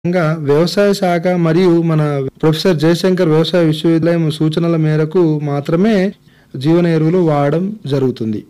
ఇంకా వ్యవసాయ శాఖ మరియు మన ప్రొఫెసర్ జయశంకర్ వ్యవసాయ విశ్వవిద్యాలయం సూచనల మేరకు మాత్రమే జీవన ఎరువులు వాడడం జరుగుతుంది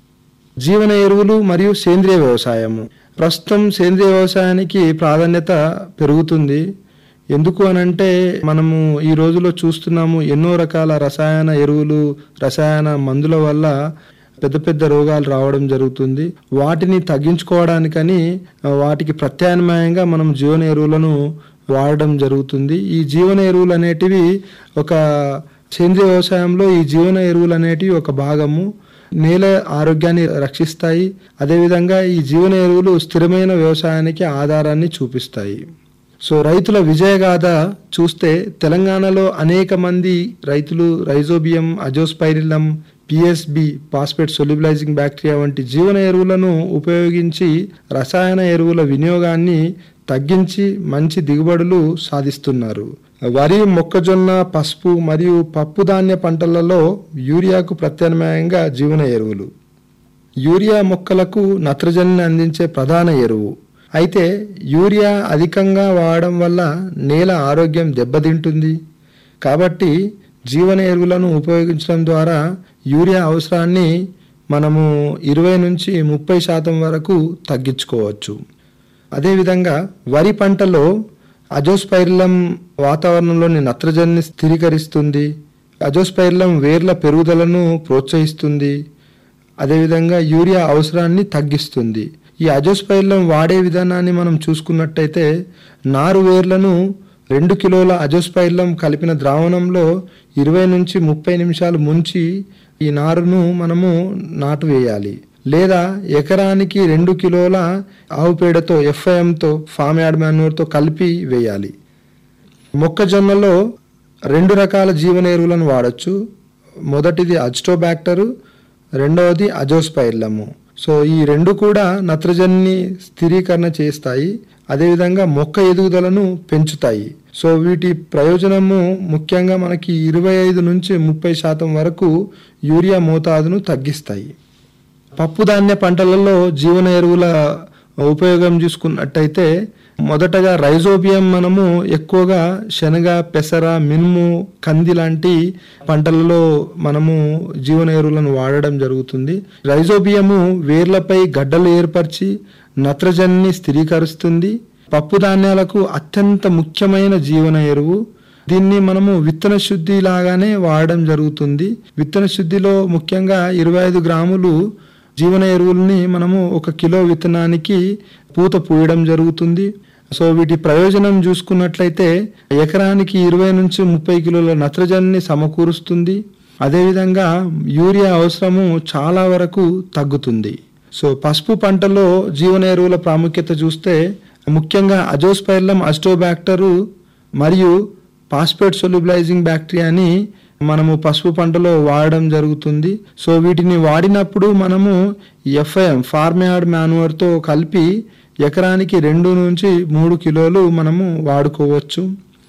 జీవన ఎరువులు మరియు సేంద్రియ వ్యవసాయము ప్రస్తుతం సేంద్రియ వ్యవసాయానికి ప్రాధాన్యత పెరుగుతుంది ఎందుకు అనంటే మనము ఈ రోజులో చూస్తున్నాము ఎన్నో రకాల రసాయన ఎరువులు రసాయన మందుల వల్ల పెద్ద పెద్ద రోగాలు రావడం జరుగుతుంది వాటిని తగ్గించుకోవడానికని ఆ, వాటికి ప్రత్యామ్నాయంగా మనం జీవన ఎరువులను వాడడం జరుగుతుంది ఈ జీవన ఎరువులు అనేటివి ఒక సేంద్రియ వ్యవసాయంలో ఈ జీవన ఎరువులు అనేటివి ఒక భాగము నేల ఆరోగ్యాన్ని రక్షిస్తాయి అదేవిధంగా ఈ జీవన ఎరువులు స్థిరమైన వ్యవసాయానికి ఆధారాన్ని చూపిస్తాయి సో రైతుల విజయగాథ చూస్తే తెలంగాణలో అనేక మంది రైతులు rhizobium azospirillum PSB phosphate solubilizing bacteria వంటి జీవన ఎరువులను ఉపయోగించి రసాయన ఎరువుల వినియోగాన్ని తగ్గించి మంచి దిగుబడులు సాధిస్తున్నారు వరి మొక్కజొన్న పసుపు మరియు పప్పు ధాన్య పంటలలో యూరియాకు ప్రత్యామ్నాయంగా జీవన ఎరువులు యూరియా మొక్కలకు నత్రజనిని అందించే ప్రధాన ఎరువు అయితే యూరియా అధికంగా వాడడం వల్ల నేల ఆరోగ్యం దెబ్బతింటుంది కాబట్టి జీవన ఎరువులను ఉపయోగించడం ద్వారా యూరియా అవసరాన్ని మనము ఇరవై నుంచి ముప్పై శాతం వరకు తగ్గించుకోవచ్చు అదేవిధంగా వరి పంటలో అజోస్పైరిలం వాతావరణంలోని నత్రజనిని స్థిరీకరిస్తుంది అజోస్పైరిలం వేర్ల పెరుగుదలను ప్రోత్సహిస్తుంది అదేవిధంగా యూరియా అవసరాన్ని తగ్గిస్తుంది ఈ అజోస్పైరిలం వాడే విధానాన్ని మనం చూసుకున్నట్టయితే నారు వేర్లను రెండు కిలోల అజోస్పైరిలం కలిపిన ద్రావణంలో ఇరవై నుంచి ముప్పై నిమిషాలు ముంచి ఈ నారును మనము నాటు వేయాలి లేదా ఎకరానికి రెండు కిలోల ఆవు పేడతో ఎఫ్ఐఎంతో ఫామ్ యార్డ్ మాన్యూర్తో కలిపి వేయాలి మొక్కజొన్నలో రెండు రకాల జీవన ఎరువులను వాడచ్చు మొదటిది అజ్టోబ్యాక్టరు రెండవది అజోస్పైర్లము సో ఈ రెండు కూడా నత్రజనిని స్థిరీకరణ చేస్తాయి అదేవిధంగా మొక్క ఎదుగుదలను పెంచుతాయి సో వీటి ప్రయోజనము ముఖ్యంగా మనకి ఇరవై ఐదు నుంచి ముప్పై శాతం వరకు యూరియా మోతాదును తగ్గిస్తాయి పప్పు ధాన్య పంటలలో జీవన ఎరువుల ఉపయోగం చూసుకున్నట్టయితే మొదటగా రైజోబియం మనము ఎక్కువగా శనగ పెసర మినుము కంది లాంటి పంటలలో మనము జీవన ఎరువులను వాడడం జరుగుతుంది రైజోబియము వేర్లపై గడ్డలు ఏర్పరిచి నత్రజనిని స్థిరీకరిస్తుంది పప్పు ధాన్యాలకు అత్యంత ముఖ్యమైన జీవన ఎరువు దీన్ని మనము విత్తన శుద్ధి లాగానే వాడడం జరుగుతుంది విత్తన శుద్ధిలో ముఖ్యంగా ఇరవై ఐదు గ్రాములు జీవన ఎరువుల్ని మనము ఒక కిలో విత్తనానికి పూత పూయడం జరుగుతుంది సో వీటి ప్రయోజనం చూసుకున్నట్లయితే ఎకరానికి ఇరవై నుంచి ముప్పై కిలోల నత్రజనిని సమకూరుస్తుంది అదేవిధంగా యూరియా అవసరము చాలా వరకు తగ్గుతుంది సో పసుపు పంటలో జీవన ఎరువుల ప్రాముఖ్యత చూస్తే ముఖ్యంగా అజోస్పైర్లం అస్టోబ్యాక్టరు మరియు పాస్పేట్ సొల్యుబిలైజింగ్ బ్యాక్టీరియాని మనము పసుపు పంటలో వాడడం జరుగుతుంది సో వీటిని వాడినప్పుడు మనము ఎఫ్ఐఎం ఫార్మ్యార్డ్ మాన్యువర్తో కలిపి ఎకరానికి రెండు నుంచి మూడు కిలోలు మనము వాడుకోవచ్చు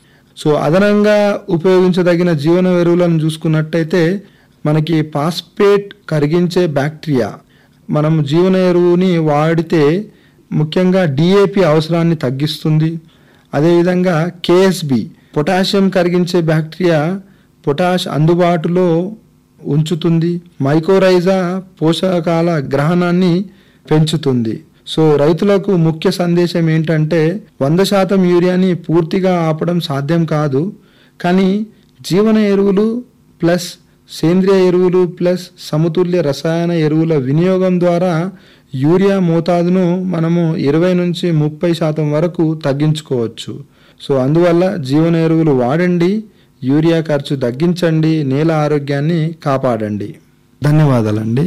సో అదనంగా ఉపయోగించదగిన జీవన ఎరువులను చూసుకున్నట్టయితే మనకి పాస్పేట్ కరిగించే బ్యాక్టీరియా మనం జీవన ఎరువుని వాడితే ముఖ్యంగా డిఏపి అవసరాన్ని తగ్గిస్తుంది అదేవిధంగా కేఎస్బి పొటాషియం కరిగించే బ్యాక్టీరియా పొటాష్ అందుబాటులో ఉంచుతుంది మైకోరైజా పోషకాల గ్రహణాన్ని పెంచుతుంది సో రైతులకు ముఖ్య సందేశం ఏంటంటే వంద శాతం యూరియాని పూర్తిగా ఆపడం సాధ్యం కాదు కానీ జీవన ఎరువులు ప్లస్ సేంద్రియ ఎరువులు ప్లస్ సమతుల్య రసాయన ఎరువుల వినియోగం ద్వారా యూరియా మోతాదును మనము ఇరవై నుంచి ముప్పై శాతం వరకు తగ్గించుకోవచ్చు సో అందువల్ల జీవన ఎరువులు వాడండి యూరియా ఖర్చు తగ్గించండి నేల ఆరోగ్యాన్ని కాపాడండి ధన్యవాదాలండి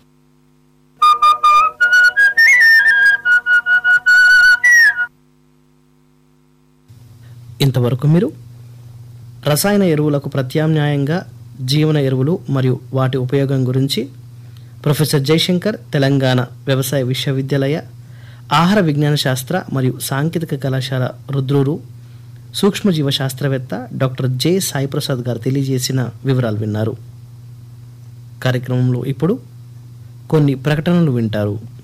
ఇంతవరకు మీరు రసాయన ఎరువులకు ప్రత్యామ్నాయంగా జీవన ఎరువులు మరియు వాటి ఉపయోగం గురించి ప్రొఫెసర్ జయశంకర్ తెలంగాణ వ్యవసాయ విశ్వవిద్యాలయ ఆహార విజ్ఞాన శాస్త్ర మరియు సాంకేతిక కళాశాల రుద్రూరు సూక్ష్మజీవ శాస్త్రవేత్త డాక్టర్ జె సాయిప్రసాద్ గారు తెలియజేసిన వివరాలు విన్నారు కార్యక్రమంలో ఇప్పుడు కొన్ని ప్రకటనలు వింటారు